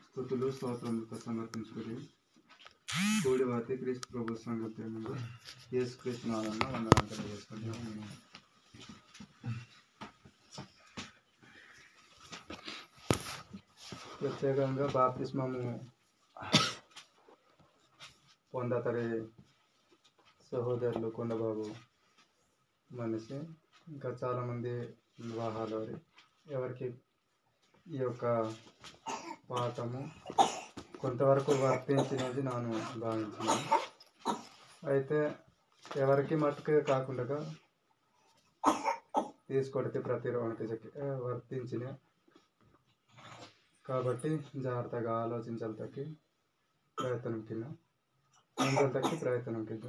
స్థుతులు స్తోత్రములతో సమర్పించుకుని కూడి వాతి క్రీస్తు ప్రభు సంగతి యేసు క్రీస్తు నామమున వందనాలు తెలియజేసుకుంటున్నాము ప్రత్యేకంగా బాప్తిస్మము పొందతరి సహోదరులు కొండబాబు మనిషి ఇంకా చాలామంది వివాహాలు వారి ఎవరికి ఈ యొక్క పాఠము కొంతవరకు వర్తించినది నేను భావించినాను అయితే ఎవరికి మట్టుకే కాకుండా తీసుకొడితే ప్రతి రోనికి వర్తించిన కాబట్టి జాగ్రత్తగా ఆలోచించాలి తగ్గి ప్రయత్నం కింద ముందర తగ్గి ప్రయత్నం కింద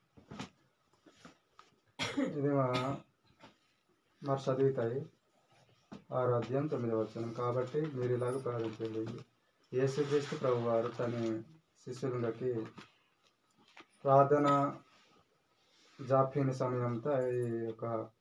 ఇది మా- మరి చదువుతాయి ఆరు అధ్యాయం తొమ్మిది వచనం కాబట్టి మీరు ఇలాగ ప్రారంభించండి యేసుక్రీస్తు ప్రభు వారు తన శిష్యులకి ప్రార్థన జాప్యని సమయంతో ఈ యొక్క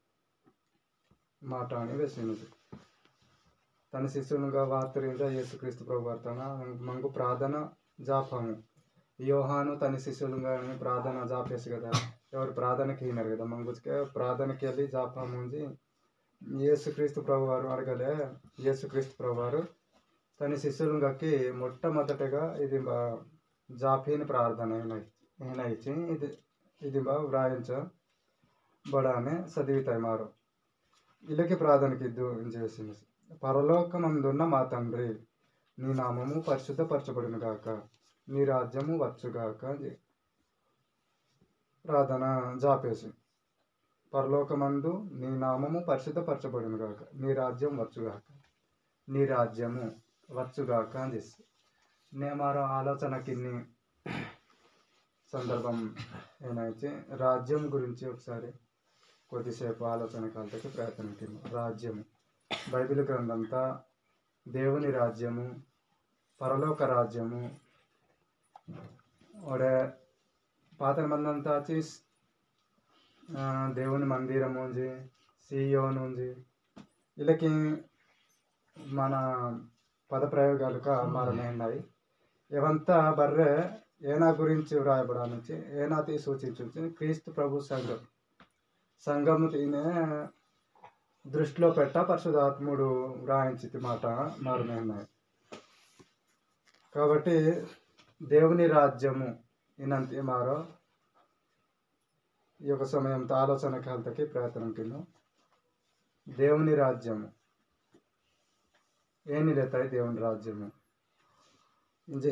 మాట అని వేసినది తన శిష్యులుగా వార్తరించ యేసుక్రీస్తు ప్రభు వారు తన మంగు ప్రార్థన జాపము యోహాను తన శిష్యులుగా ప్రార్థన జాపేసి కదా ఎవరు ప్రార్థనకి అయినారు కదా మంగుకే ప్రార్థనకి వెళ్ళి జాపము ఉంచి యేసుక్రీస్తు ప్రభు వారు అడగలే యేసుక్రీస్తు ప్రభు వారు తన శిష్యులకి మొట్టమొదటగా ఇది బా జాపీని ప్రార్థన అయిన అయిన ఇచ్చి ఇది ఇది బా వ్రాయించబడానే చదివితాయి మారు ఇళ్ళకి ప్రార్థనకి ఇద్దు అని చేసింది పరలోకమందున్న మా తండ్రి నీ నామము పరిశుద్ధపరచబడును గాక నీ రాజ్యము వచ్చుగాక అని ప్రార్థన జాపేసి పరలోకమందు నీ నామము పరిశుద్ధపరచబడును గాక నీ రాజ్యం వచ్చుగాక నీ రాజ్యము వచ్చుగాక అని చేసి నేను మరో ఆలోచనకి సందర్భం ఏమైతే రాజ్యం గురించి ఒకసారి కొద్దిసేపు ఆలోచన కాలకి ప్రయత్నం కింద రాజ్యము బైబిల్ గ్రంథంతా దేవుని రాజ్యము పరలోక రాజ్యము ఒడే పాత మందంతా వచ్చి ఆ, దేవుని మందిరం ఉంది సియోన్ ఉంది వీళ్ళకి మన పద ప్రయోగాలుగా మారనేఉన్నాయి ఇవంతా బర్రె ఏనా గురించి వ్రాయబడానికి ఏనాతి సూచించు క్రీస్తు ప్రభు సంఘం సంఘము తినే దృష్టిలో పెట్ట పరిశుధాత్ముడు వ్రాయించింది మాట మారునేఉన్నాయి కాబట్టి దేవుని రాజ్యము ఇనంతే మారో ఈ యొక్క సమయంతో ఆలోచన కాలతకి ప్రయత్నం కింద దేవుని రాజ్యము ఏని లేతాయి దేవుని రాజ్యము ఇంజి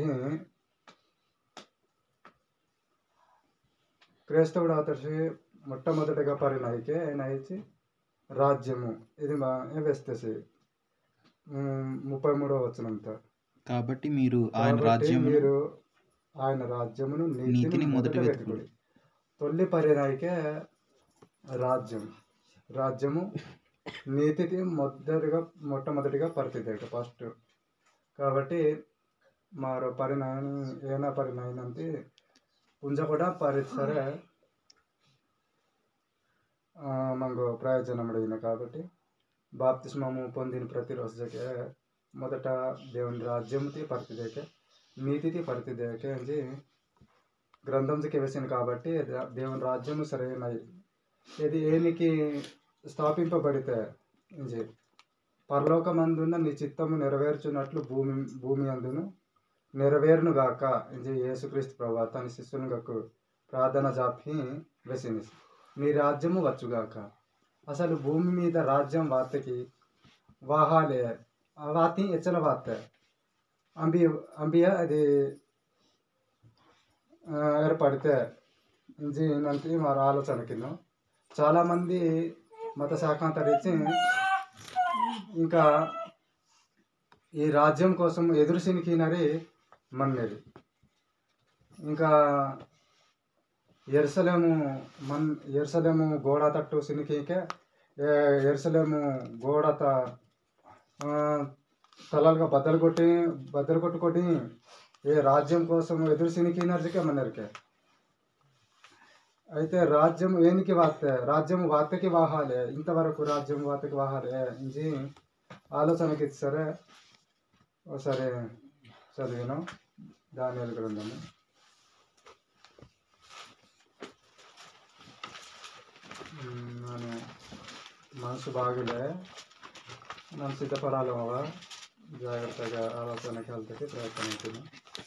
క్రైస్తవుడు అతడి మొట్టమొదటిగా పరిణయికే నయిచి రాజ్యము ఇది మా వేస్తేసి ముప్పై మూడవ వచనంతో కాబట్టి మీరు ఆయన కాబట్టి రాజ్యమును మీరు ఆయన రాజ్యమును నీతిని నీతిని మొదట మొదట వెతుకుడి. వెతుకుడి తొలి పరిణాయికే రాజ్యం రాజ్యము నీతికి మొదటిగా మొట్టమొదటిగా పరిస్థితి ఫస్ట్ కాబట్టి మారో పరిణాయం ఏనా పరిణాయం అంటే పుంజ కూడా పరిసరే మనకు ప్రయోజనం అడిగిన కాబట్టి బాప్తిస్మము పొందిన ప్రతి రోజుకే మొదట దేవుని రాజ్యముతి పరిస్థితికే నీతికి పరిస్థితికే అని గ్రంథంకి వేసింది కాబట్టి ద- దేవుని రాజ్యము సరైన ఇది ఏనికి స్థాపింపబడితే ఇంజి పరలోకమందున్న నీ చిత్తము నెరవేర్చున్నట్లు భూమి భూమి అందును నెరవేరును గాక ఇంజి యేసుక్రీస్తు ప్రభు తన శిష్యునిగకు ప్రార్థన జాపి వేసింది నీ రాజ్యము వచ్చుగాక అసలు భూమి మీద రాజ్యం వార్తకి వాహాలే ఆ వాతి ఎచ్చల వార్త అంబి అంబియా అది ఆ, ఏర్పడితే ఇంజి అంటే మా ఆలోచన కింద చాలామంది మత శాఖాంతరించి ఇంకా ఈ రాజ్యం కోసం ఎదురు సినికినరి మన్నది ఇంకా ఎరుసలేము మన్ ఎరుసలేము గోడ తట్టు సినికికే ఏ- ఎరుసలేము గోడ త ఆ, తలలుగా బద్దలు కొట్టి బద్దలు కొట్టుకొని ఏ రాజ్యం కోసం ఎదురు సినికినర్జికే మన్నరికే అయితే రాజ్యం ఏనికి వార్త రాజ్యం వార్తకి వాహాలే ఇంతవరకు రాజ్యం వార్తకి వాహాలే ఇంజి ఆలోచనకి సరే ఒకసారి చదివినాం దానియాల గ్రంథము మ్, ನಾನು మనసు బాగులే ನಾನು ಸಿದ್ಧಪಡಾಲವ ಜಾಗ್ರತೆಗೆ ಆಲೋಚನೆ ಕೇಳ್ತಕ್ಕೆ ಪ್ರಯತ್ನ ಮಾಡ್ತೀನಿ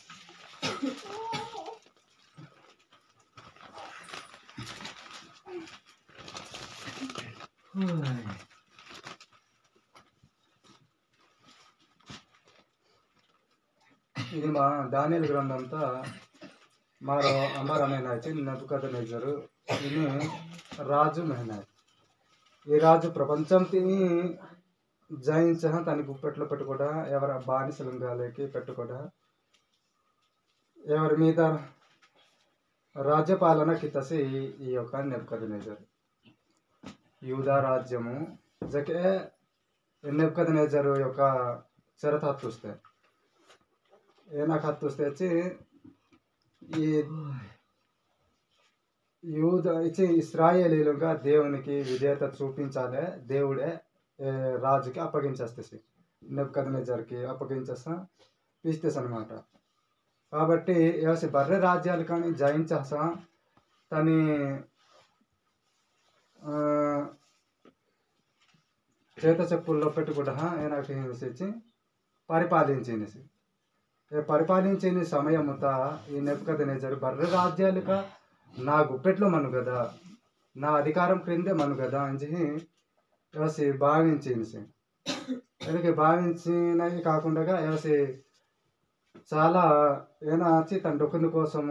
ఇది మా దానియల గ్రంథంతో మారో అమర్ అనే అయితే నదుకథ నేజరు ఇది రాజు మెహనాయ్ ఈ రాజు ప్రపంచం తిని జయించ తన గుప్పెట్లో పెట్టుకోడా ఎవరి బానిసలుగాలకి పెట్టుకోడా ఎవరి మీద రాజ్యపాలన కితసి ఈ యొక్క నెబ్కదనేజర్ యూదా రాజ్యము జకే నెబ్కదనేజర్ యొక్క చెరత హత్తుస్తే ఏ నాకు హత్తుస్తే వచ్చి ఈ యూద ఇచ్చి ఇస్రాయేలీలుగా దేవునికి విధేయత చూపించాలి దేవుడే ఏ, రాజుకి అప్పగించేస్తేసి నెబ్కదనేజర్కి అప్పగించేస్తా పిస్తేసి అనమాట కాబట్టి ఏవసి బర్రె రాజ్యాలు కానీ జయించేసా తని ఆ, చేత చెప్పుల్లో పెట్టుకుంటా ఏనాకి హింసించి పరిపాలించినసి ఏ పరిపాలించిన సమయముత ఈ నెప్పుకదనేజరు బర్రె రాజ్యాలుగా నా గుప్పెట్లో మను కదా నా అధికారం క్రిందే మను కదా అని చెప్పి ఎవసి భావించింది అందుకే భావించినవి కాకుండా ఎవసి చాలా ఏనా వచ్చి తన డొక్కుని కోసము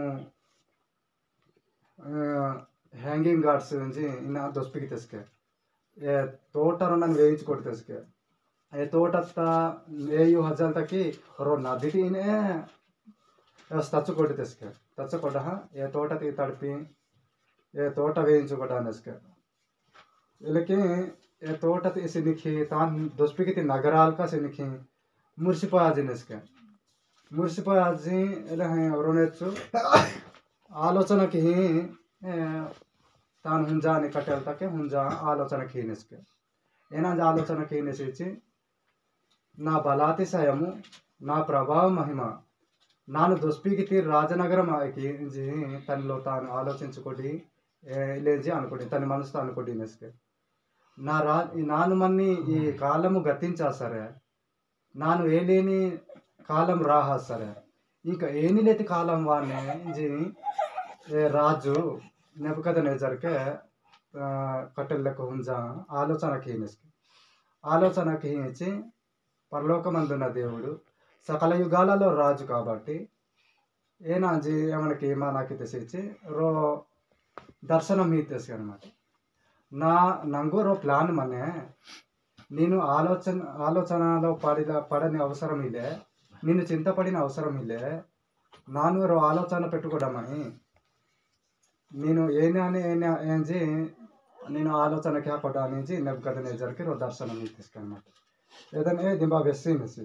హ్యాంగింగ్ గార్డ్స్ నుంచి ಇನ್ನ ದೊಸ್ಪಿಗೆ ತೆಸ್ಕೆ ಏ ತೋಟರನ್ನ వేయించుకోటి ತೆಸ್ಕೆ ఏ తోటತ್ತ ఏయు హజాల్ తకి రో నదిటినే తచ్చుకోటి తెస్కే తచ్చుకోట ఏ తోటకి తడిపి ఏ తోట వేయించుకోట అనేస్కే వీళ్ళకి ఏ తోట సినికి తాను దొస్పికి నగరాలక సినికి మురిసిపోయాజినేస్కే మురిసిపోయాజి ఇలా ఎవరోనేచ్చు ఆలోచనకి ఏ, తాను ಹುಂಜಾನಿ ಕಟ್ಟೆಲ್ತಕ್ಕೆ ಹುಂಜ ಆಲೋಚನೆ ಕೀನಿಸ್ಕೆ ಏನಾದ ಆಲೋಚನೆ ಕೀನಿಸಿಚ್ಚಿ నా బలాతిశయము నా ప్రభావ మహిమ నాను దొస్పికి రాజనగరం ఎక్కించి తనలో తాను ఆలోచించుకోటి లేచి అనుకోటి తన మనసుతో అనుకోటి నెస్కే నా రా నాను మన్ని ఈ కాలము గతించా సరే నాను ఏలేని కాలం రాహా సరే ఇంకా ఏని లేతి కాలం వాడిని ఏ రాజు నెపకథ నేజర్కే కట్టెలకు హుంజ ఆలోచన కీనిస్కి ఆలోచన కీనించి పరలోకమందున్న దేవుడు సకల యుగాలలో రాజు కాబట్టి ఏనాజీ ఏమనకి మనకి తెసిచ్చి రో దర్శనం మీ తెసి అనమాట నా నంగు రో ప్లాన్ మనే నేను ఆలోచన ఆలోచనలో పడిన పడని అవసరం ఇదే నేను చింతపడిన అవసరం ఇల్లే నాను రో ఆలోచన పెట్టుకోవడమని నేను ఏనాని ఏనా ఏంచి నేను ఆలోచనకి ಹಾಕೊಡಾನಿಂచి ನೆಬ್ಕದನೇಜರ್కి రో దర్శనం తీసుకనమాట ఏదైనా ఏ దింబా వెస్సీనసి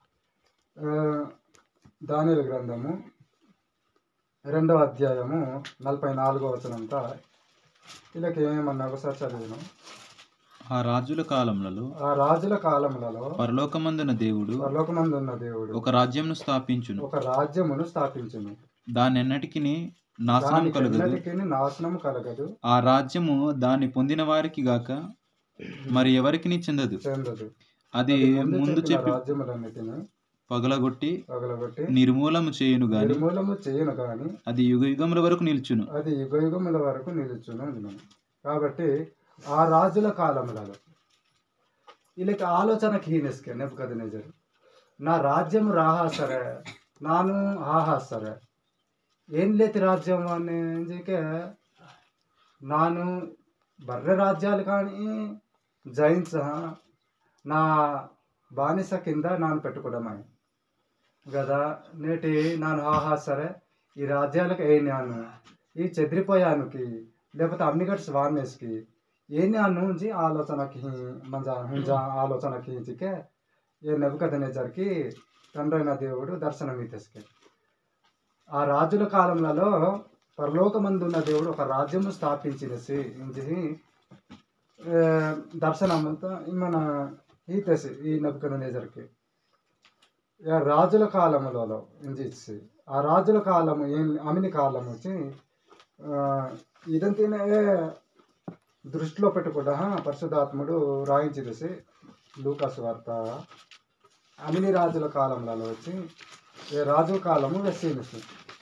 దానిల గ్రంథము రెండవ అధ్యాయము నలభై నాలుగో వచనంతా వీళ్ళకి ఏమన్నా ఒకసారి చదివినాం ఆ రాజుల కాలములలో ఆ రాజుల కాలములలో పరలోకమందున దేవుడు పరలోకమందు ఉన్న దేవుడు ఒక రాజ్యంను స్థాపించును ఒక రాజ్యమును స్థాపించును దానెన్నటికి నాశనం దానికి కలుగదు ఎన్నటికీ నాశనము కలగదు ఆ రాజ్యము దాన్ని పొందిన వారికి గాక మరి ఎవరికి చెందదు చెందదు అది ముందు చెప్పిన చెప్పి రాజ్యములన్నిటిని పగలగొట్టి పగలగొట్టి నిర్మూలము చేయును గాని నిర్మూలము చేయను కానీ అది యుగ యుగముల వరకు నిల్చును అది యుగ యుగముల వరకు నిలుచును ఉన్నాను కాబట్టి ఆ రాజుల కాలములలో వీళ్ళకి ఆలోచన కీనెస్కే నెప్పుకదనేజరు నా రాజ్యం రాహా సరే నాను ఆహా సరే ఏం లేతి రాజ్యం అనేకే నాను బర్రె రాజ్యాలు కానీ జయించ నా బానిస కింద నాను పెట్టుకోవడమే కదా నేటి నాను ఆహా సరే ఈ రాజ్యాలకు ఏ నాను ఈ చెదిరిపోయానుకి లేకపోతే అమ్మిగట్స్ వార్నెస్కి ఏ నాను నుంచి ఆలోచనకి మంజ హుంజ ఆలోచనకి ఇంచికే ఏ నెబుకదనేజర్కి తండ్రైన దేవుడు దర్శనం ఇతేసుకే ఆ రాజుల కాలంలో పరలోకమందున్న దేవుడు ఒక రాజ్యము స్థాపించినసి ఇంచి దర్శనమంతా మన ఈతేసి ఈ నెబుకదనేజర్కి ఇక రాజుల కాలములలో ఇంజిచ్చి ఆ రాజుల కాలము ఏం అమిని కాలం వచ్చి ఆ, ఇదంతనే దృష్టిలో పెట్టుకుండా పరిశుధాత్ముడు రాయించేసి లూకాసు వార్త అమిని రాజుల కాలంలో వచ్చి ఏ రాజు కాలము వెస్సీనిసి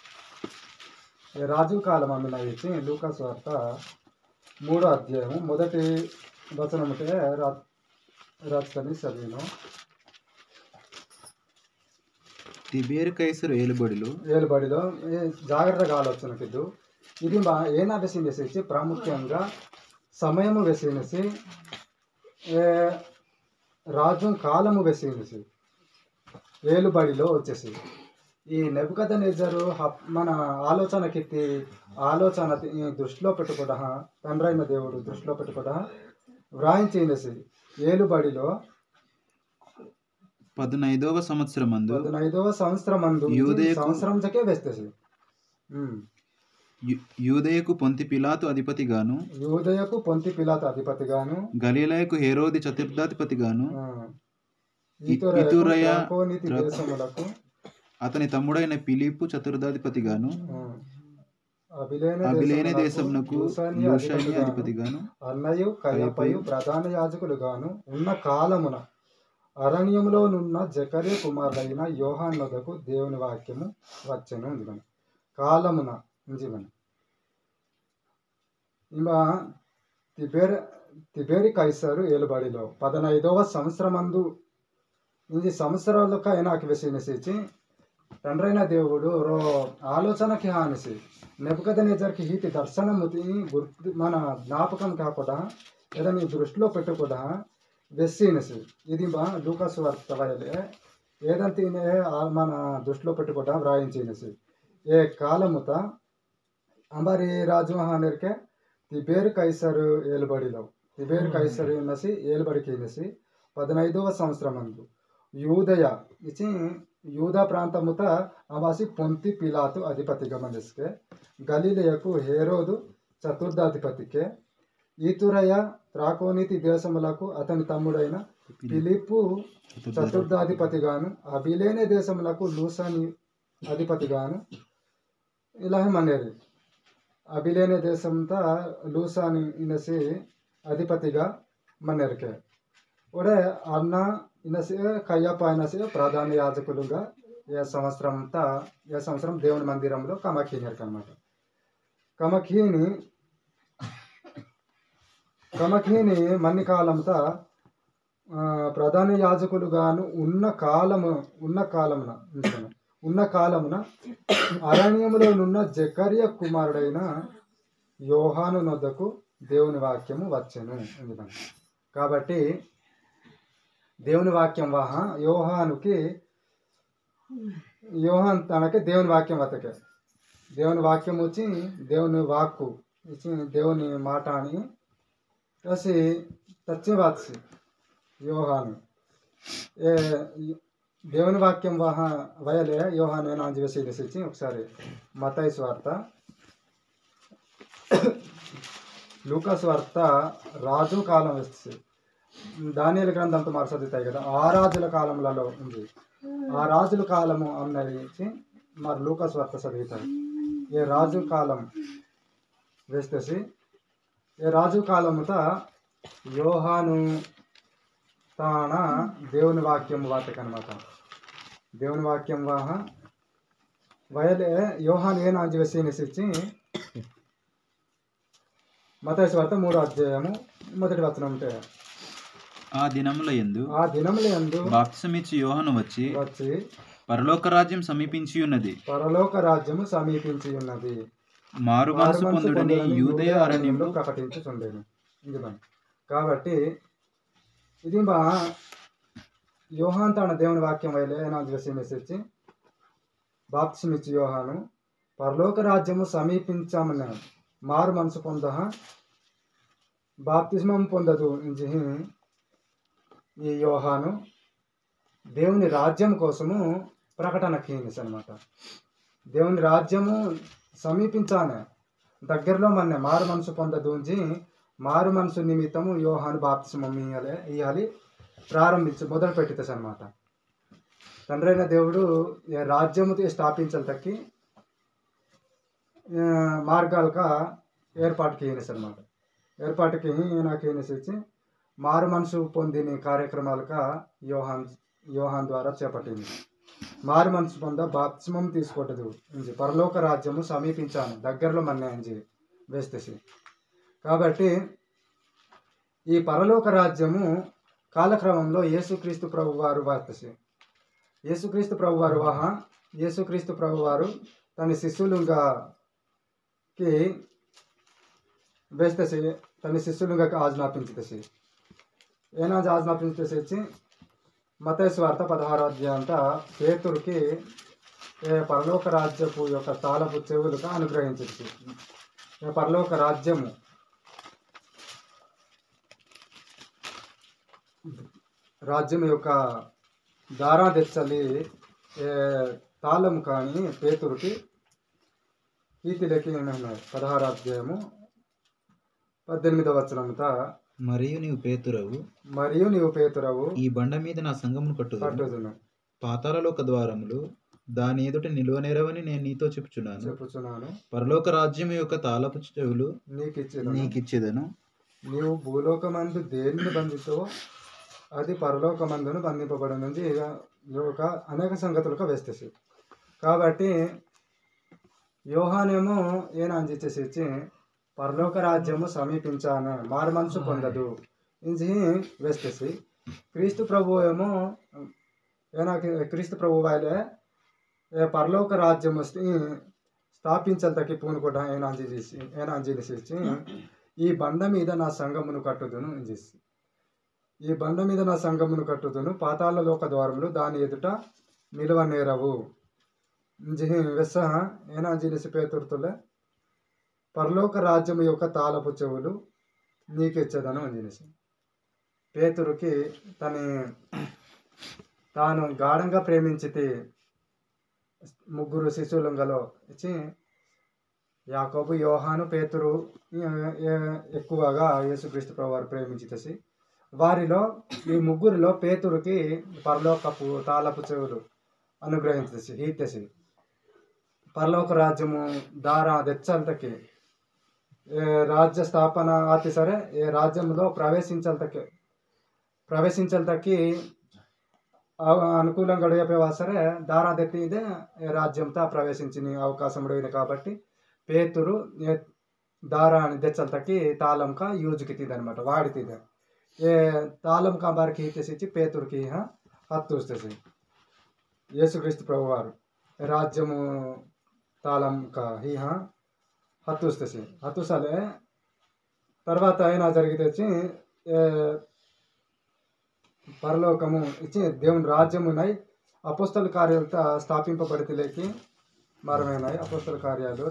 ఏ రాజు కాలం అమిన ఇచ్చి లూకాసు వార్త మూడో అధ్యాయం మొదటి వచనం ఉంటే రా రాజధాని చదివిను తిబేరు కైసరు ఏలుబడిలో ఏలుబడిలో ఏ జాగ్రత్తగా ఆలోచనకిద్దు ఇది మా ఏనా వెసినేసి ప్రాముఖ్యంగా సమయము వెసినేసి ఏ రాజు కాలము వెసినేసి ఏలుబడిలో వచ్చేసి ఈ నెబుకథ నిజరు మన ఆలోచనకెత్తి ఆలోచన తి- ఈ దృష్టిలో పెట్టుకోవడం తండ్రైన దేవుడు దృష్టిలో పెట్టుకోవడం వ్రాయించేసి ఏలుబడిలో పదునైదవ సంవత్సరమందు పదునైదవ సంవత్సరం మందు యూదయకు- సంవత్సరం జకే వేస్తేసి ఉమ్. యు- యూదయకు పొంతి పిలాతు అధిపతిగాను యూదయకు పొంతి పిలాత అధిపతిగాను గలీలయకు హేరోది చతుర్థాధిపతిగాను ఆ, ఇతురయ- ఇతురయ నీతి త్ర- దేశములకు అతని తమ్ముడైన పిలిపు చతుర్థాధిపతిగాను ఆ, అభిలేన అభిలేని దేశమునకు దేశమునకు యూసాని యూషాయి అధిపతిగాను, అధిపతిగాను అన్నయు కయపయు ప్రధాన యాజకులుగాను ఉన్న కాలమున అరణ్యములోనున్న జకరే కుమారుడైన యోహాన్నదకు దేవుని వాక్యము వచ్చెను ఉంది మన కాలమున ఉంది మన ఇమా తిబేర్ తిబేరి కైసరు ఏలుబడిలో పదనైదవ సంవత్సరమందు ఇది సంవత్సరాలకు అయినాకి వెసినసి తండ్రైన దేవుడు రో ఆలోచనకి హానిసి నెపకథ నిజరికి హీతి దర్శనముతి గుర్తు మన జ్ఞాపకం కాకుండా లేదా నీ దృష్టిలో పెట్టకుండా వెస్సీనసి ఇది మా లూకాసు వార్త వయలే ఏదంతే మన దృష్టిలో పెట్టుకోవడం వ్రాయించినసి ఏ కాలముత అంబారి రాజు మహానీర్కే తిబేరు కైసరు ఏలుబడిలో తిబేరు కైసరు ఎన్నసి ఏలుబడికి ఎన్నసి పదనైదవ సంవత్సరం అందు యూదయ ఇచ్చి యూదా ప్రాంతముత అవాసి పొంతి పిలాతు అధిపతిగా మనస్కే గలీలయకు హేరోదు చతుర్థాధిపతికే ఈతురయ త్రాకోనీతి దేశములకు అతని తమ్ముడైన ఫిలిప్పు చతుర్థాధిపతిగాను అభిలేనే దేశములకు లూసాని అధిపతిగాను ఇలా మనేది అభిలేనే దేశంతా లూసాని ఇనసి అధిపతిగా మన్నెరికే ఒడే అన్న ఇనసి కయ్యప్ప అయినసి ప్రధాన యాజకులుగా ఏ సంవత్సరం అంతా ఏ సంవత్సరం దేవుని మందిరంలో కమఖీనరికి అనమాట కమఖీని కమఖీని మన్ని కాలంతా ఆ, ప్రధాన యాజకులుగాను ఉన్న కాలము ఉన్న కాలమున ఉంచును. ఉన్న కాలమున అరణ్యములోనున్న జకర్య కుమారుడైన యోహాను నొద్దకు దేవుని వాక్యము వచ్చెను ఎందుకని కాబట్టి దేవుని వాక్యం వాహ యోహానుకి యోహాన్ తనకి దేవుని వాక్యం వతకే దేవుని వాక్యం వచ్చి దేవుని వాక్కు ఇచ్చి దేవుని మాట అని కసి తచ్చే వాత్సి యోహాను ఏ దేవుని వాక్యం వాహ వయలే యోహాను నాంజి వేసి ఒకసారి మతాయి స్వార్త లూకాస్ వార్త రాజు కాలం వస్తుంది దానియల గ్రంథంతో మరి చదువుతాయి కదా ఆ రాజుల కాలంలో ఉంది ఆ రాజుల కాలము అన్నది మరి లూకాస్ వార్త చదువుతాయి ఏ రాజు కాలం వేస్తేసి ఏ రాజు కాలముత యోహాను తాన దేవుని వాక్యం వాతకనమాట దేవుని వాక్యం వాహ వయలే యోహాన్ ఏ నాంజి వేసి మతేశ్వ వార్త మూడో అధ్యాయము మొదటి వచనం ఉంటే ఆ దినముల యందు ఆ దినముల యందు బాప్తిసమిచ్చి యోహను వచ్చి వచ్చి పరలోక రాజ్యం సమీపించి ఉన్నది పరలోక రాజ్యము సమీపించి ఉన్నది మారు మనసు మారుమనసు పొందుడని పొందుడని యూదయ యూదయ అరణ్యంలో ప్రకటించుచుండేను ఇది బా. కాబట్టి ఇది బా యోహాన్ తన దేవుని వాక్యం వైలే నాకు చేసి మెసేజ్ బాప్తిసమిచ్చి యోహాను పరలోక రాజ్యము సమీపించామని మారు మనసు పొంద బాప్తిస్మం పొందదు ఇంజి ఈ యోహాను దేవుని రాజ్యం కోసము ప్రకటన కీనిస్ అనమాట దేవుని రాజ్యము సమీపించానే దగ్గరలో మన మారు మనసు పొందదూంచి మారు మనసు నిమిత్తము యోహాను బాప్తిస్మం ఇయ్యాలి ఇవ్వాలి ప్రారంభించి మొదలు పెట్టితస్ అనమాట తండ్రైన దేవుడు ఈ రాజ్యము స్థాపించటకి ఆ, మార్గాలుగా ఏర్పాటుకి అనమాట ఏర్పాటుకి నాకు ఇచ్చి మారు మనసు పొందిన కార్యక్రమాలుగా యోహాన్ యోహాన్ ద్వారా చేపట్టింది మారు మనసు పొంద బాప్తిస్మం తీసుకోవటదు ఇంజి పరలోక రాజ్యము సమీపించాను దగ్గరలో మన్నే అంజి వేస్తేసి కాబట్టి ఈ పరలోక రాజ్యము కాలక్రమంలో యేసుక్రీస్తు ప్రభు వారు వార్తసి యేసుక్రీస్తు ప్రభు వారు వాహ యేసుక్రీస్తు ప్రభు వారు తన శిష్యులుగాకి వేస్తేసి తన శిష్యులుగా ఆజ్ఞాపించేసి ఏనాజ్ ఆజ్ఞాపించేసి మతేసు వార్త పదహారో అధ్యాయం అంతా పేతురికి ఏ పరలోక రాజ్యపు యొక్క తాళపు చెవులుగా అనుగ్రహించేసి ఏ పరలోక రాజ్యము రాజ్యం యొక్క దారా తెచ్చలి ఏ తాళం కానీ పేతురికి ఈతిలకి ఉన్నాయి పదహారు అధ్యాయము పద్దెనిమిదవ వచనముత మరియు నీవు పేతురవు మరియు నీవు పేతురవు ఈ బండ మీద నా సంగమును కట్టుదు పట్టుదును పాతాళలోక ద్వారములు దాని ఎదుట నిలువనేరవని నేను నీతో చెప్పుచున్నాను చెప్పుచున్నాను పరలోక రాజ్యం యొక్క తాళపు చెవులు నీకు ఇచ్చేది నీకిచ్చేదను నీవు భూలోకమందు దేనిని బంధిస్తావో అది పరలోకమందును బంధింపబడి నుంచి ఒక అనేక సంగతులకు వేస్తేసి కాబట్టి యోహానేమో ఏం అందించేసి ఇచ్చి పరలోక రాజ్యము సమీపించాను మారు మనసు పొందదు ఇంచి వేస్తేసి క్రీస్తు ప్రభు ఏమో ఏనా క్రీస్తు ప్రభు వాళ్ళే ఏ పరలోక రాజ్యము స్థాపించలతకి పూనుకోట ఏనా అంజేసి ఏనా అంజేసి ఇచ్చి ఈ బండ మీద నా సంగమును కట్టుదును అని చేసి ఈ బండ మీద నా సంగమును కట్టుదును పాతాళ లోక ద్వారములు దాని ఎదుట నిలువ నేరవు వెస్స ఏనా జీనిసి పేతుర్తులే పరలోక రాజ్యము యొక్క తాళపు చెవులు నీకిచ్చేదను అంజనేసి పేతురుకి తన తాను గాఢంగా ప్రేమించితే ముగ్గురు శిశువులంగలో ఇచ్చి యాకోబు యోహాను పేతురు ఏ- ఏ- ఎక్కువగా యేసుక్రీస్తు ప్రభు వారు ప్రేమించితసి వారిలో ఈ ముగ్గురిలో పేతురుకి పరలోకపు తాళపు చెవులు అనుగ్రహించేసి హీతసి పరలోక రాజ్యము దారా దెచ్చంతకి ఏ రాజ్య స్థాపన ఆతి సరే ఏ రాజ్యంలో ప్రవేశించల్తకి ప్రవేశించల్తకి అవ- అనుకూలంగా గడిపేవా సరే దారా దెత్తి ఇదే ఏ రాజ్యంతో ప్రవేశించిన అవకాశం ఉడవింది కాబట్టి పేతురు ఏ దారాన్ని దెచ్చల్తకి తాళంక యూజ్కి తీదనమాట వాడి తీద ఏ తాళంక బారికి తీసేసి పేతురుకి హత్తూస్తేసి యేసుక్రీస్తు ప్రభు వారు రాజ్యము తాళంక హీహ హత్తూస్తేసి హత్తుసలే తర్వాత అయినా జరిగితే వచ్చి ఏ, పరలోకము ఇచ్చి దేవుని రాజ్యమున్నాయి అపోస్తల కార్యాలతో స్థాపింపబడితేలేకి మరమైనాయి అపోస్తల కార్యాలు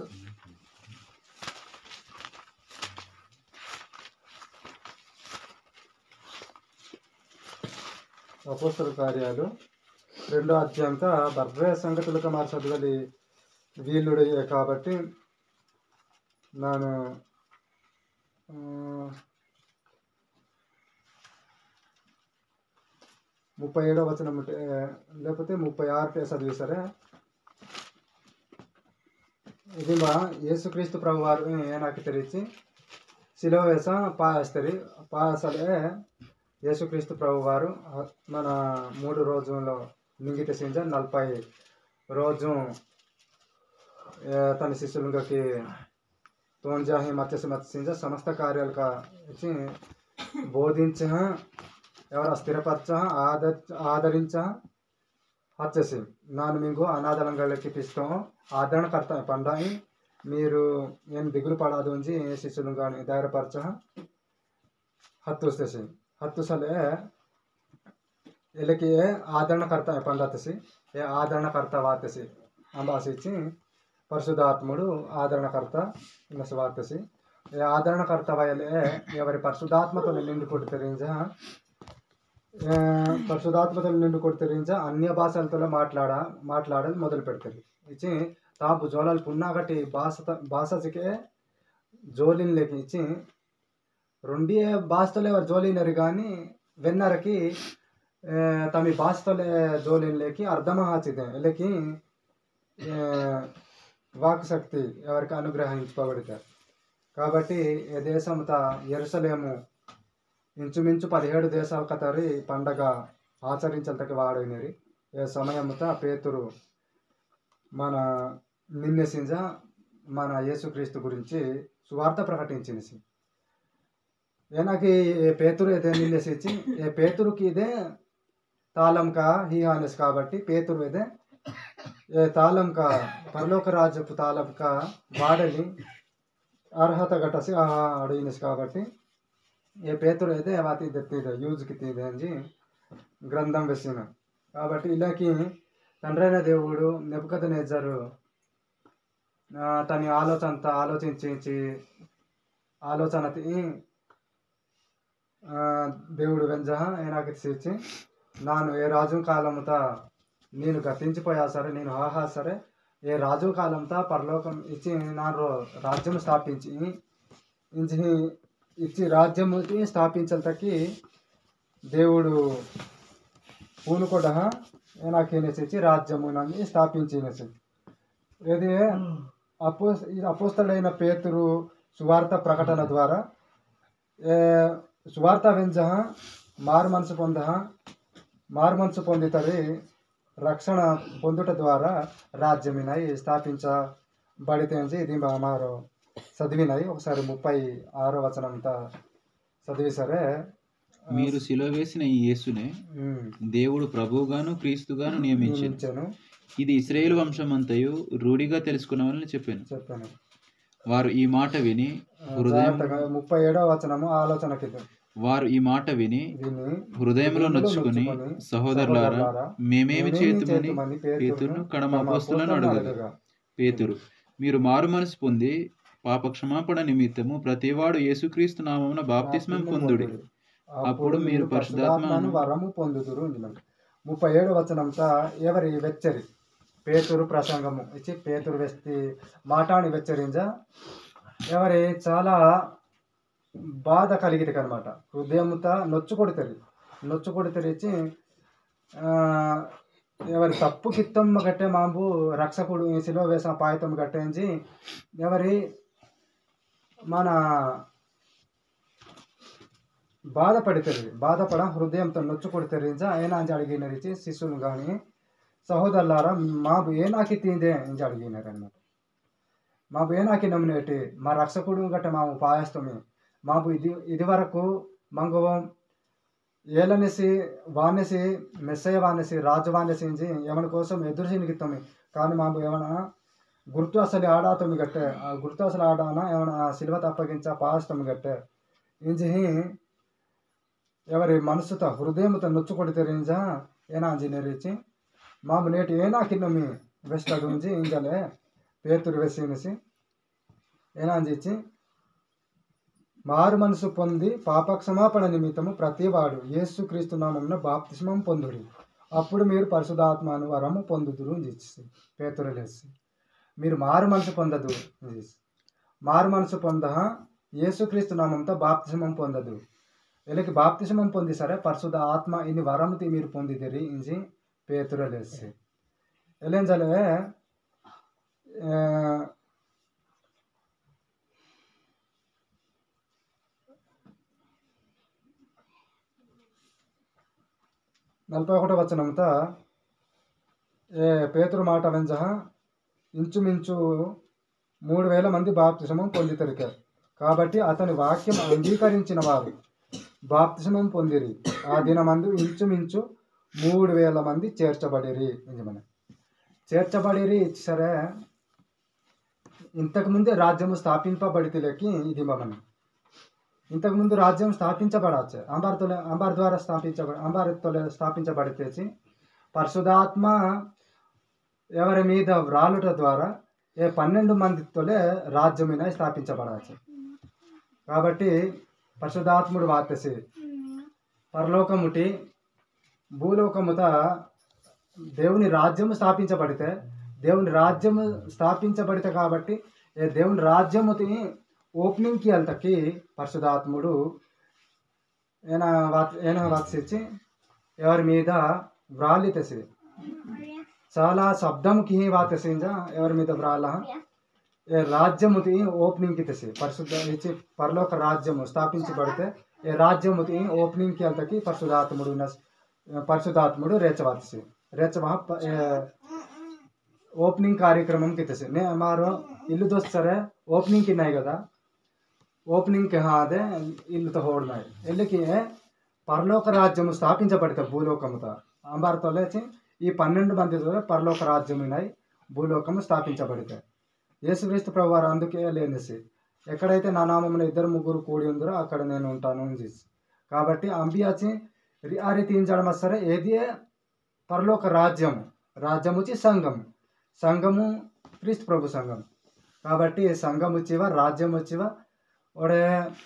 అపోస్తల కార్యాలు రెండో అధ్యాయంతో బర్రే సంగతులకు మారి చదవాలి వీళ్ళుడు కాబట్టి ನಾನು ಆ, ముప్పై ఏడో వచనం ఉంటే లేకపోతే ముప్పై ఆరు చదివి సరే ఇది మా యేసుక్రీస్తు ప్రభు వారు నాకు తెరిచి శిలువ వేస పాస్తరి పాసలే యేసుక్రీస్తు ప్రభు వారు మన మూడు రోజుల్లో మింగిత సింజ నలభై రోజు ఏ, తన శిష్యులకి తోంజాహి మత్స్య మత్స్యంజ సమస్త కార్యాలకు ఇచ్చి బోధించ ఎవరు స్థిరపరచ ఆద ఆదరించ హచ్చసి నాను మీకు అనాథలంగలకి పిస్తాం ఆదరణ కర్త పండాయి మీరు ఏం దిగులు పడాదు ఉంచి శిష్యులు కానీ ధైర్యపరచ ಹತ್ತುಸ್ತೇಸಿ ಹತ್ತು ಸಲ ಎಲಕ್ಕೆ ఆదరణకర్త పండతసి ఏ ఆదరణకర్త వాతసి అంబాసిచ్చి పరిశుధాత్ముడు ఆదరణకర్త ఇన్నసి వాతసి ఏ ఆదరణకర్త వయలే ఎవరి పరిశుధాత్మతో నిండి కొడుతరించ పరిశుధాత్మతో నిండి కొడుతరించ అన్య భాషలతో మాట్లాడ మాట్లాడని మొదలు పెడతారు ఇచ్చి తాపు జోలాలు పున్నాగటి భాష భాషకి జోలిని లెక్క ఇచ్చి రెండే భాషలో ఎవరు జోలినరు కానీ వెన్నరకి ఏ, తమి భాషతోలే జోలిన్లేకి అర్థమహాచిదే ఎల్లకి ఏ, వాక్ శక్తి ఎవరికి అనుగ్రహించబడతారు కాబట్టి ఏ దేశంతా ఎరుసలేము ఇంచుమించు పదిహేడు దేశాల కతరి పండగ ఆచరించటకి వాడినరి ఏ సమయముత పేతురు మన నిన్నెసింజ మన యేసుక్రీస్తు గురించి సువార్త ప్రకటించింది ఏనాకి ఏ పేతురు ఇదే నిన్నెసించి ఏ పేతురుకి ఇదే తాళం కా హీ హానెస్ కాబట్టి పేతురు ఇదే ఏ తాళం కా పరలోక రాజపు తాళం కా వాడని అర్హత గటసి ఆ అడిగినస్ కాబట్టి ఏ పేతురు అయితే వాతి తెత్తిదే యూజ్కి తీదే అని గ్రంథం వేసిన కాబట్టి ఇలాకి తండ్రైన దేవుడు నెప్పుకథ నేజరు తన ఆలోచనతో ఆలోచించి ఆలోచన ఆ, దేవుడు వెంజ ఏనాకి తీసి నాను ఏ రాజు కాలముత నేను గతించిపోయా సరే నేను ఆహా సరే ఏ రాజు కాలంతా పరలోకం ఇచ్చి నాను రాజ్యం స్థాపించి ఇంచి ఇచ్చి రాజ్యముకి స్థాపించలకి దేవుడు పూనుకొడ ఏనాకేనేసి రాజ్యమునని స్థాపించినసి ఇది అపో అపోస్తడైన పేతురు సువార్త ప్రకటన ద్వారా ఏ, సువార్త వెంజ మారు మనసు పొంద మారు మనసు పొందితది రక్షణ పొందుట ద్వారా రాజ్యమినై స్థాపించబడితే అని ఇది మా మారు చదివినాయి ఒకసారి ముప్పై ఆరో వచనం అంతా చదివి సరే మీరు సిలువ వేసిన ఈ యేసునే ఉమ్, దేవుడు ప్రభువుగాను క్రీస్తుగాను నియమించాను నియమించాను ఇది ఇస్రాయేల్ వంశమంతయు రూఢిగా తెలుసుకున్నామని చెప్పాను చెప్పాను వారు ఈ మాట విని హృదయం జాగ్రత్తగా ముప్పై ఏడో వచనము ఆలోచనకి వారు ఈ మాట విని విని హృదయంలో నొచ్చుకుని సహోదరులారా మేమేమి చేతుమని పేతురును కడమ అపోస్తులను అడుగుగా పేతురు మీరు మారు మనసు పొంది పాప క్షమాపణ నిమిత్తము ప్రతివాడు యేసుక్రీస్తు నామమున బాప్తిస్మం పొందుడి అప్పుడు మీరు పరిశుద్ధాత్మను వరము పొందుదురు ఇందులో. ముప్పై ఏడు వచనంతా ఎవరి వెచ్చరి పేతురు ప్రసంగము ఇచ్చి పేతురు వ్యక్తి మాటాని వెచ్చరించ ఎవరి చాలా బాధ కలిగితే అనమాట హృదయంతో నొచ్చు కొడుతుంది నొచ్చు కొడుతుంది ఇచ్చి ఆ, ఎవరి తప్పు కిత్తమ్మ కట్టే మాంబు రక్షకుడు ఈ శిలో వేసిన పాయితం కట్టేంచి ఎవరి మన బాధపడుతుంది బాధపడ హృదయంతో నొచ్చు కొడుతుంది అయినా అని అడిగినరిచి శిశువులు కానీ సహోదరులారా మాకు ఏనాకి తిందే అని అడిగినారు అనమాట మాకు ఏనాకి నమ్మినేటి మా రక్షకుడు గట్ట మాము పాయస్తమే మాకు ఇది ఇది వరకు మంగవం ఏలనేసి వానేసి మెస్సయ్య వానేసి రాజు వానేసి ఇంచి ఏమన కోసం ఎదురు చినిగిస్తామే కానీ మాకు ఏమైనా గుర్తు అసలు ఆడాతమి గట్టే ఆ గుర్తు అసలు ఆడానా ఏమైనా సిల్వ తప్పగించ పాయస్తమి గట్టే ఇంచి ఎవరి మనసుతో హృదయంతో నొచ్చుకొడి తెరించ ఏనా అంజనీరిచ్చి మాము నేటి ఏనా కిన్నమి వెస్టడు ఉంచి ఇంజలే పేతురు వేసినసి ఏనా అంజిచ్చి మారు మనసు పొంది పాప క్షమాపణ నిమిత్తము ప్రతివాడు యేసు క్రీస్తు నామమున బాప్తిస్మం పొందుడి అప్పుడు మీరు పరిశుధాత్మను వరము పొందుదురు అని చెప్పేసి పేతురు లేచి మీరు మారు మనసు పొందదు అని చెప్పేసి. మారు మనసు పొంద యేసుక్రీస్తు నామంతో బాప్తిస్మం పొందదు వీళ్ళకి బాప్తిస్మం పొంది సరే పరిశుద్ధ ఆత్మ ఇన్ని వరముతి మీరు పొందిదిరి ఇంచి పేతురు లేచి ఎలేంజలే నలభై ఒకటో వచనంతో ఏ పేతురు మాట వెంజ ఇంచుమించు మూడు వేల మంది బాప్తిసమం పొందితరికారు కాబట్టి అతని వాక్యం అంగీకరించిన వారు బాప్తిసమం పొందిరి ఆ దినమందు ఇంచుమించు మూడు వేల మంది చేర్చబడిరి ఇది మన చేర్చబడిరి సరే ఇంతకుముందే రాజ్యము స్థాపింపబడితేలకి ఇది మనం ఇంతకుముందు రాజ్యం స్థాపించబడచ్చు అంబార్తో అంబార్ ద్వారా స్థాపించబడి అంబార్తో స్థాపించబడితేసి పరిశుధాత్మ ఎవరి మీద వ్రాలుట ద్వారా ఏ పన్నెండు మందితోలే రాజ్యమైన స్థాపించబడవచ్చు కాబట్టి పరిశుధాత్ముడు వాతసి పరలోకముటి భూలోకముత దేవుని రాజ్యము స్థాపించబడితే దేవుని రాజ్యము స్థాపించబడితే కాబట్టి ఏ దేవుని రాజ్యముతి ఓపెనింగ్కి వెళ్తకి పరిశుధాత్ముడు ఏనా వాత్ ఏనా వాత్సిచ్చి ఎవరి మీద వ్రాలితసి చాలా శబ్దంకి వాతసింజ ఎవరి మీద వ్రాల ఏ రాజ్యముతి ఓపెనింగ్కి తెసి పరిశుద్ధ ఇచ్చి పరలోక రాజ్యము స్థాపించబడితే ఏ రాజ్యముతి ఓపెనింగ్కి అంతకి పరిశుధాత్ముడు నస్- పరిశుధాత్ముడు రేచవాతసి రేచవ ఓపెనింగ్ కార్ಯಕ್ರಮಕ್ಕೆ తెసి నే మారు ఇల్లు దోస్తారే ఓపెనింగ్కి ఉన్నాయి కదా ఓపెనింగ్కి అదే ఇల్లుతో హోడున్నాయి ఇల్లుకి పరలోక రాజ్యము స్థాపించబడితే భూలోకముతో అంబారితో లేచి ఈ పన్నెండు మందితో పరలోక రాజ్యం ఉన్నాయి భూలోకము స్థాపించబడితే యేసుక్రీస్తు ప్రభు వారు అందుకే లేనేసి ఎక్కడైతే నా నామమున ఇద్దరు ముగ్గురు కూడి ఉందరో అక్కడ నేను ఉంటాను అని చేసి కాబట్టి అంబియాచి ఆ రీతి ఇంచడం సరే ఏది పరలోక రాజ్యము రాజ్యం వచ్చి సంఘం సంఘము క్రీస్తు ప్రభు సంఘం కాబట్టి సంఘం వచ్చివ రాజ్యం వచ్చివ ఒడే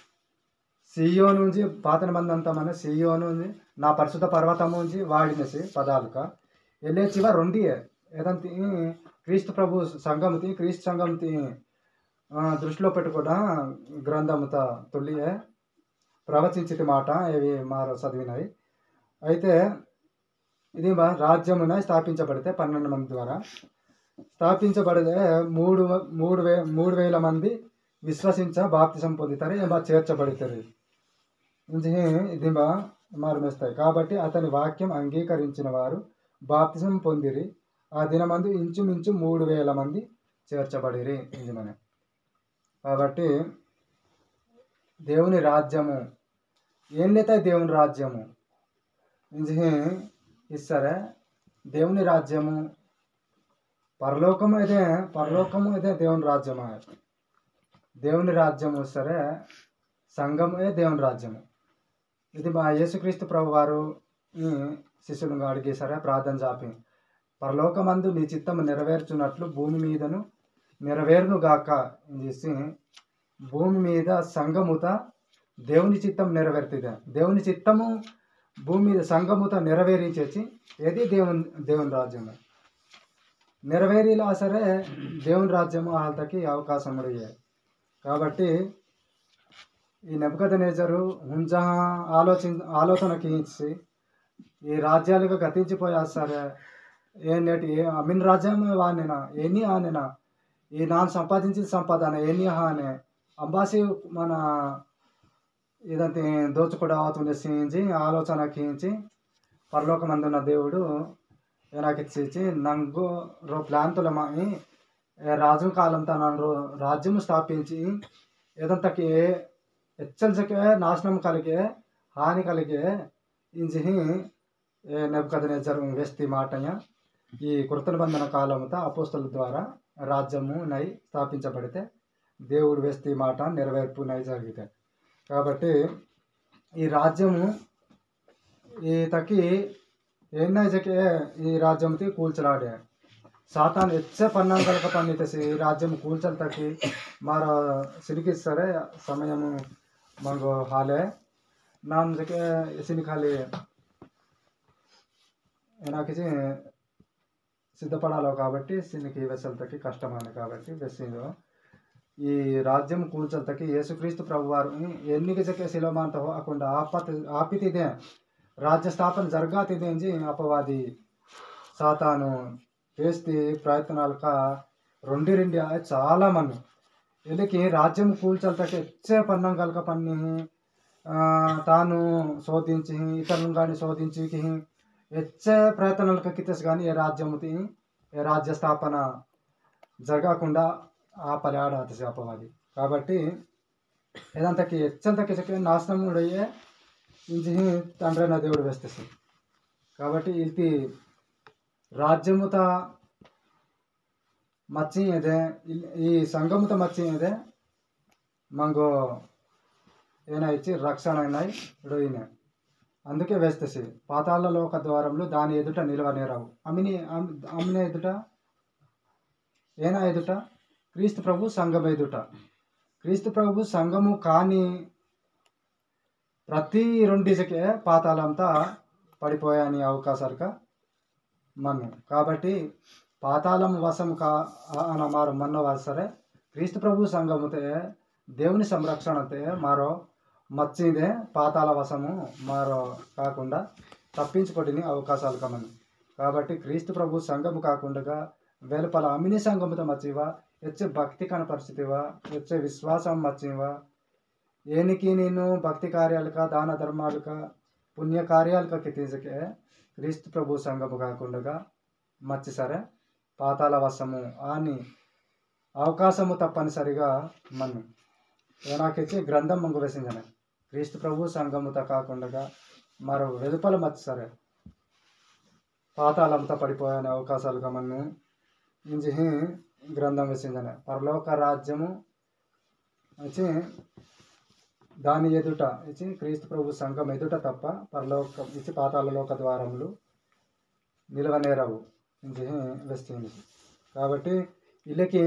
సిఇఓ నుంచి పాతన మంది అంతా మన సిఇఓ నుంచి నా పరిశుద్ధ పర్వతము నుంచి వాడినసి పదాలుక వెళ్ళేచివ రెండియే ఏదంతి క్రీస్తు ప్రభు సంఘముతి క్రీస్తు సంఘముతి ఆ, దృష్టిలో పెట్టుకోవడం గ్రంథముత తొలియే ప్రవచించితి మాట ఇవి మారు చదివినాయి అయితే ఇది మా రాజ్యమున స్థాపించబడితే పన్నెండు మంది ద్వారా స్థాపించబడితే మూడు వ- మూడు వే మూడు వేల మంది విశ్వసించ బాప్తిసం పొందుతారు ఏమో చేర్చబడతారు ఇది ఇది మా మారుమేస్తాయి కాబట్టి అతని వాక్యం అంగీకరించిన వారు బాప్తిసం పొందిరి ఆ దినమందు ఇంచుమించు మూడు వేల మంది చేర్చబడిరి ఇది మన కాబట్టి దేవుని రాజ్యము ఏంటైతే దేవుని రాజ్యము ఇది ఇస్తారే దేవుని రాజ్యము పరలోకము ఇదే పరలోకము ఇదే దేవుని రాజ్యము దేవుని రాజ్యము సరే సంఘమే దేవుని రాజ్యము ఇది మా యేసుక్రీస్తు ప్రభు వారు ఈ శిష్యులుగా అడిగి సరే ప్రార్థన చాపి పరలోకమందు నీ చిత్తము నెరవేర్చున్నట్లు భూమి మీదను నెరవేరును గాక అని చేసి భూమి మీద సంఘముత దేవుని చిత్తం నెరవేరుతుంది దేవుని చిత్తము భూమి మీద సంఘముత నెరవేరించేసి ఏది దేవుని దేవుని రాజ్యము నెరవేరేలా సరే దేవుని రాజ్యము వాళ్ళకి అవకాశం అడిగే కాబట్టి ఈ నెపకథ నేచరు హుంజ ఆలోచన ఆలోచనకి ఇచ్చి ఈ రాజ్యాలుగా గతించిపోయా సరే ఏ నేటి ఏ అమిన్ రాజ్యం వానేనా ఎన్ని ఆనేనా ఈ నాన్న సంపాదించిన సంపాదన ఎన్ని హానే అంబాసి మన ఇదంతా దోచుకోవడం అవుతుండేసి ఆలోచన కించి పరలోకమందున్న దేవుడు నాకు ఇచ్చి నంగు రో ప్లాంతుల మాని రాజు కాలంతో నన్ను రాజ్యము స్థాపించి ఏదంతకి హెచ్చరికే నాశనం కలిగే హాని కలిగే ఇంజి నెబ్బకథనేజర్ వేస్తి మాటయ ఈ కృతన బంధన కాలముతో అపోస్తల ద్వారా రాజ్యము నై స్థాపించబడితే దేవుడు వేస్తే ఈ మాట నెరవేర్పు నై జరిగితే కాబట్టి ఈ రాజ్యము ఈ తకి ఏన్నైజకే ఈ రాజ్యంకి కూల్చలాడే సాతాన్ ಹೆಚ್ಚೆ ಪನ್ನಾಂಗಲಕ ಪನ್ನಿತಸಿ ಈ ರಾಜ್ಯము కూల్చల్ తకి మార సిరికిస్తారే సమయము మంగో హాలే నామ్ జకే ఎసిని ఖాళీ ఏనాకిచి సిద్ధపడాలో కాబట్టి సినికి వెసల్తకి కష్టమైన కాబట్టి వెస్సిందో ఈ రాజ్యం కూల్చల్తకి యేసుక్రీస్తు ప్రభు వారు ఎన్నిక జకే శిలోమాంత అకుండా ఆపత ఆపితిదే రాజ్య స్థాపన జరగాతిదే అని అపవాది సాతాను వేస్తే ప్రయత్నాలక రెండు రెండు చాలా మంది వీళ్ళకి రాజ్యం కూల్చల్తకి ఎచ్చే పన్నం కలక పన్ని ఆ, తాను శోధించి ఇతరులను కానీ శోధించి హెచ్చే ప్రయత్నాలకు కితస్ కానీ ఏ రాజ్యముతి ఏ రాజ్య స్థాపన జరగకుండా ఆపలి ఆడాది అపవాది కాబట్టి ఏదంతకి హెచ్చంతకి నాశనం కూడా అయ్యే ఇంచి తండ్రి నా దేవుడు వేస్తేసి కాబట్టి ఇది ರಾಜ್ಯಮುತ ಮಚ್ಚಿ ಇದೆ ಇಲ್ಲಿ ಈ ಸಂಗಮುತ ಮಚ್ಚಿ ಇದೆ ಮಂಗೋ ఏనాయిచ్చి రక్షణ అయినాయి రొయ్యిన అందుకే వేస్తేసి పాతాళ లోక ద్వారంలో దాని ఎదుట నిలవనేరావు అమ్మిని అమ్మిన ఎదుట ఏనా ఎదుట క్రీస్తు ప్రభు సంఘం ఎదుట క్రీస్తు ప్రభు సంఘము కాని ప్రతి రెండిజకే పాతాళంతా పడిపోయాని అవకాశాలుగా మన్ను కాబట్టి పాతాళం వశం కా మారు మన్న సరే క్రీస్తు ప్రభు సంఘముతే దేవుని సంరక్షణతే మారో మచ్చిందే పాతాళ వశము మారో కాకుండా తప్పించుకోవడానికి అవకాశాలు కమని కాబట్టి క్రీస్తు ప్రభు సంఘము కాకుండా వెలుపల అమిని సంఘముతో మచ్చివ ಹೆಚ್ಚು ಭಕ್ತಿ ಕನಪರಿಸ್ತೀವ ಹೆಚ್ಚು ವಿಶ್ವಾಸ ಮಚ್ಚಿವ ಏನಿಕ್ಕೆ ನೀನು ಭಕ್ತಿ కార్యాలక దాన ధర్మాలక పుణ్య కార్యాలకి తీసుకే క్రీస్తు ప్రభు సంఘము కాకుండా మచ్చి సరే పాతాల వశము అని అవకాశము తప్పనిసరిగా మన్ను ఏనాకిచ్చి గ్రంథం ముంగు వేసిందనే క్రీస్తు ప్రభు సంఘముతో కాకుండా మరో వెలుపల మచ్చి సరే పాతాళంతో పడిపోయే అవకాశాలు గమన్ను ఇంజి గ్రంథం వేసిందనే పరలోక రాజ్యము వచ్చి దాని ఎదుట ఇచ్చి క్రీస్తు ప్రభు సంఘం ఎదుట తప్ప పరలోక ఇచ్చి పాతాళలోక ద్వారములు నిలవనేరవు ఇంజి వేస్తుంది కాబట్టి వీళ్ళకి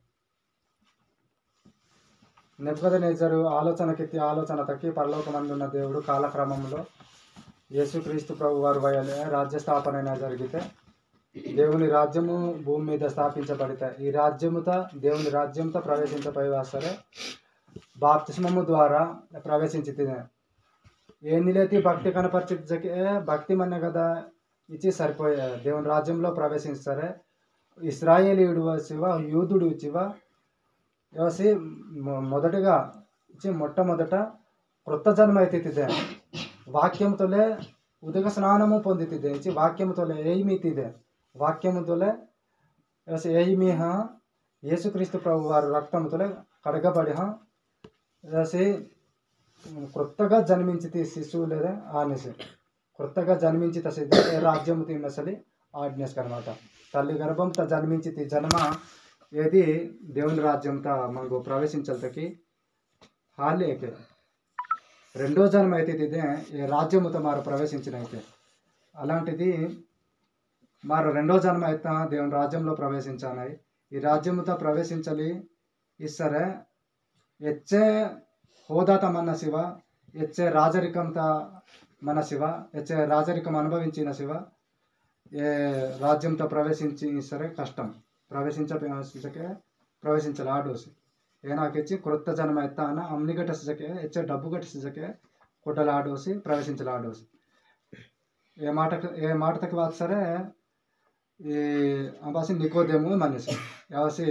నెప్పద నేచరు ఆలోచనకెత్తి ఆలోచన తక్కి పరలోకమందున్న దేవుడు కాలక్రమంలో యేసుక్రీస్తు ప్రభు వారు వయలే రాజ్య స్థాపన అయినా జరిగితే దేవుని రాజ్యము భూమి మీద స్థాపించబడితే ఈ రాజ్యముతో దేవుని రాజ్యంతో ప్రవేశించబోయే సరే బాప్తిస్మము ద్వారా ప్రవేశించి తినే ఏందిలేతి భక్తి కనపరిచే భక్తి మన్న కదా ఇచ్చి సరిపోయే దేవుని రాజ్యంలో ప్రవేశిస్తారే ఇస్రాయేలీయుడు శివ యూదుడు శివ వేసి మొదటగా ఇచ్చి మొట్టమొదట కృత జన్మ ఎత్తిದೆ ವಾಕ್ಯಮುತೊಲೆ ಉದಕ ಸ್ನಾನము పొందితిದೆ ఇచ్చి వాక్యముతోలే ఏమితిదే వాక్యముతోలే వేసి ఏమి హ యేసుక్రీస్తు ప్రభు వారి రక్తముతోలే కడగబడి హ వేసి కొత్తగా జన్మించితి శిశువు లేదా ఆనేసి కొత్తగా జన్మించి తసిద్ధి రాజ్యము తిమ్మసలి ఆజ్ఞస్కరమాట తల్లి గర్భంతో జన్మించితి జన్మ ఏది దేవుని రాజ్యంతో మనకు ప్రవేశించలతకి హాలేకే రెండో జన్మ అయితే ఇదే ఈ రాజ్యముతో మారు ప్రవేశించిన అయితే అలాంటిది మారు రెండో జన్మ అయితే దేవుని రాజ్యంలో ప్రవేశించాలి ఈ రాజ్యముతో ప్రవేశించాలి ఇස්සరే ఎచ్చే హోదాత మన శివ ఎచ్చే రాజరికంత మన శివ ఎచ్చే రాజరికం అనుభవించిన శివ ఏ రాజ్యంతో ప్రవేశించి సరే కష్టం ಪ್ರವೇಶಿಂಚಕ್ಕೆ ಪ್ರವೇಶಿಂಚಲ್ಲ ಆಡೋಸಿ ಏನಾಕೆಚ್ಚಿ ಕ್ರೊತ್ತ ಜನ್ಮ ಎತ್ತಾನ ಅಮ್ನಿ ಗಟ್ಟಿಸಕ್ಕೆ ಹೆಚ್ಚೆ ಡಬ್ಬು ಗಟ್ಟಿಸಕ್ಕೆ ಕೊಟ್ಟಲ ಆಡೋಸಿ ಪ್ರವೇಶಿಂಚಲ ಆಡೋಸಿ ఏ మాటకు ఏ మాటకి వాత్ సరే ఈ అంబాసి నికోదేము మనిషి యావసి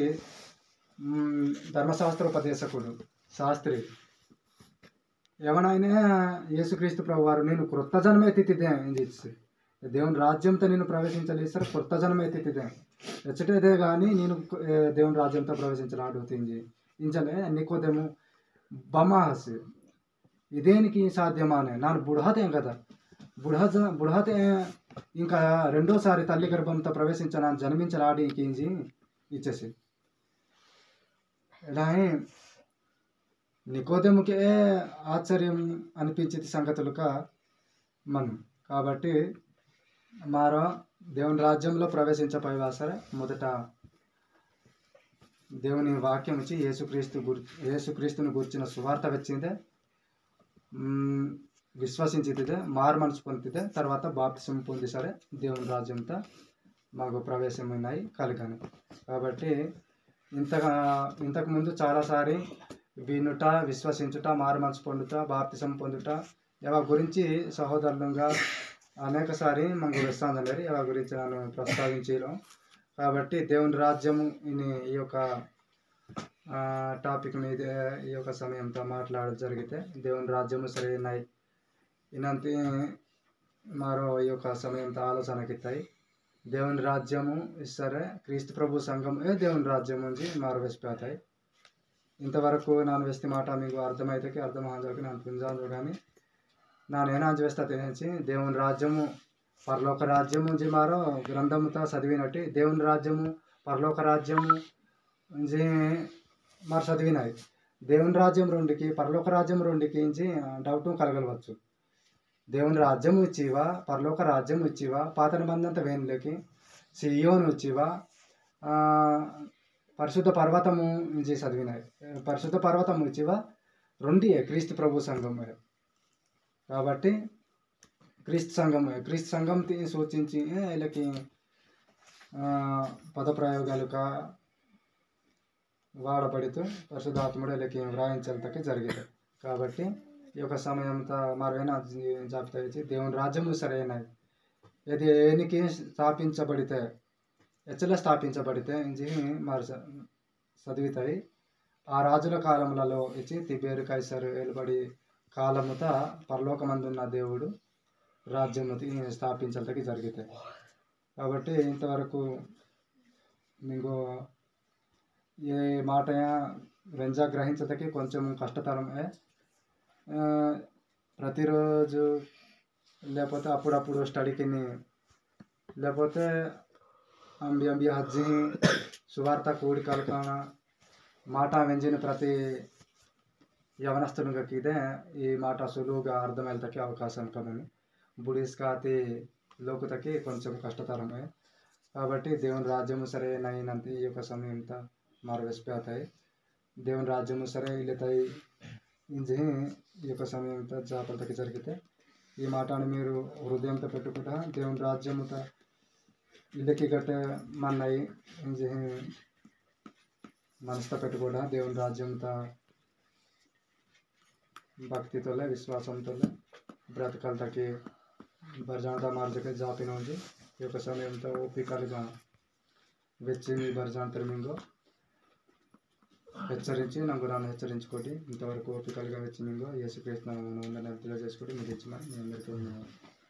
ధర్మశాస్త్రోపదేశకుడు శాస్త్రి ఎవనైనా యేసుక్రీస్తు ప్రభు వారు నేను క్రొత్త జన్మ ఎత్తితే అని చెప్పి దేవుని రాజ్యంతో నేను ప్రవేశించాలి సరే కొత్త జన్మ ఎత్తితే ఎచ్చటేదే కానీ నేను ఏ, దేవుని రాజ్యంతో ప్రవేశించాలి అడుగుతుంది ఇంచలే నికోదేము బమాహసి ఇదేనికి సాధ్యమానే ನಾನು బుఢాతే కదా బుఢ బుఢాతే ఇంకా రెండోసారి తల్లి గర్భంతో ప్రవేశించిన జన్మించలాడి ఇంకించి ఇచ్చేసి ఇలా నికోదెముకే ఆశ్చర్యం అనిపించేది సంగతులుగా మనం కాబట్టి మారో దేవుని రాజ్యంలో ప్రవేశించపోయేవా సరే మొదట దేవుని వాక్యం ఇచ్చి యేసుక్రీస్తు గురి యేసుక్రీస్తుని గురించిన సువార్త వచ్చిందే మ్, విశ్వసించితే మారు మనసు పొందితే తర్వాత బాప్తిసం పొంది సరే దేవుని రాజ్యంతో మాకు ప్రవేశమైనాయి కలిగాని కాబట్టి ఇంతగా ఇంతకుముందు చాలాసారి వినుట విశ్వసించుట మారు మనసు పొందుట బాప్తిసం పొందుట ఇవ గురించి సహోదరులుగా అనేకసారి మనకు వస్తుందండి ఇవ గురించి నేను ప్రస్తావించడం కాబట్టి దేవుని రాజ్యము ఇని ఈ యొక్క ఆ, టాపిక్ మీద ఈ యొక్క సమయంతో మాట్లాడడం జరిగితే దేవుని రాజ్యము సరైనයි ఇనంతే మారో ఈ యొక్క సమయంతో ఆలోచనకిస్తాయి దేవుని రాజ్యము ఇస్తారే క్రీస్తు ప్రభు సంఘం ఏ దేవుని రాజ్యం నుంచి మారు వేసిపోతాయి ఇంతవరకు ನಾನು ವೆಸ್ತಿ మాట మీకు అర్థమైతే అర్థం ఆంజోకి ನಾನು పుంజాంజో కానీ ನಾನು ಏನಾಂಜು వేస్తా తెలిసి దేవుని రాజ్యము పరలోక రాజ్యము నుంచి మారో గ్రంథముతో చదివినట్టు దేవుని రాజ్యము పరలోక రాజ్యము నుంచి మరి చదివినాయి దేవుని రాజ్యం రెండుకి పరలోక రాజ్యం రెండుకి నుంచి డౌట్ కలగలవచ్చు దేవుని రాజ్యం ఇచ్చివా పరలోక రాజ్యం ఇచ్చివా పాత నిబంధనంత వేనులకి సియోను ఇచ్చివా ఆ, పరిశుద్ధ పర్వతము నుంచి చదివినాయి పరిశుద్ధ పర్వతము ఇచ్చివా రెండే క్రీస్తు ప్రభు సంఘం కాబట్టి క్రీస్తు సంఘం క్రీస్తు సంఘం తి- సూచించి ఏ, వీళ్ళకి ఆ, పదప్రయోగాలుగా వాడబడుతూ పరిశుద్ధాత్ముడు వీళ్ళకి వ్రాయించలతకి జరిగింది కాబట్టి ಈ యొక్క సమయంతో మరువైన జాబితా ఇచ్చి దేవుని రాజ్యము సరైనది ఇది ఏనికి స్థాపించబడితే ఎచ్చల స్థాపించబడితే ఇంజి మరి చ- చదివితాయి ఆ రాజుల కాలములలో ఇచ్చి తిబేరు కైసరు వెలుబడి కాలముత పరలోకమందున్న దేవుడు రాజ్యము తి- స్థాపించడానికి జరుగుతాయి కాబట్టి ఇంతవరకు మీకు ఏ మాట వెంజా గ్రహించదకి కొంచెం కష్టతరమే ఆ, ప్రతిరోజు లేకపోతే అప్పుడప్పుడు స్టడీకి లేకపోతే అంబి అంబి హజ్జి సువార్త కూడి కలకాన మాట వెంజిన ప్రతి యవనస్తునికి ಇದೆ ಈ మాట సులువుగా అర్థమయ్యేకి అవకాశం కదని బుడిస్కాతి లోకుతకి కొంచెం కష్టతరమే కాబట్టి దేవుని రాజ్యము సరే నైనంత ఈ యొక్క సమయంతో మారు వెసిపోతాయి దేవుని రాజ్యము సరే ఇల్లుతాయి ఇంజి ఈ యొక్క సమయంతో జాగ్రత్తకి జరిగితే ఈ మాటను మీరు హృదయంతో పెట్టుకుంటా దేవుని రాజ్యముతో ఇళ్ళకి గట్ట మన్నాయి ఇంజి మనసుతో పెట్టుకోవడం దేవుని రాజ్యంతో భక్తితోలే విశ్వాసంతోలే బ్రతకలకి బర్జానత మార్జకే జాపిన ఉంది ఈ యొక్క సమయంతో ఓపికలుగా వెచ్చి మీ బర్జాంతరం మింగో హెచ్చరించి నాకు నన్ను హెచ్చరించుకోండి ఇంతవరకు ఓపికలుగా వెచ్చి మింగో యేసుక్రీస్తు నామమున ఉందని తెలియజేసుకుంటే మీకు ఇచ్చిన మీ అందరికీ వందనాలు.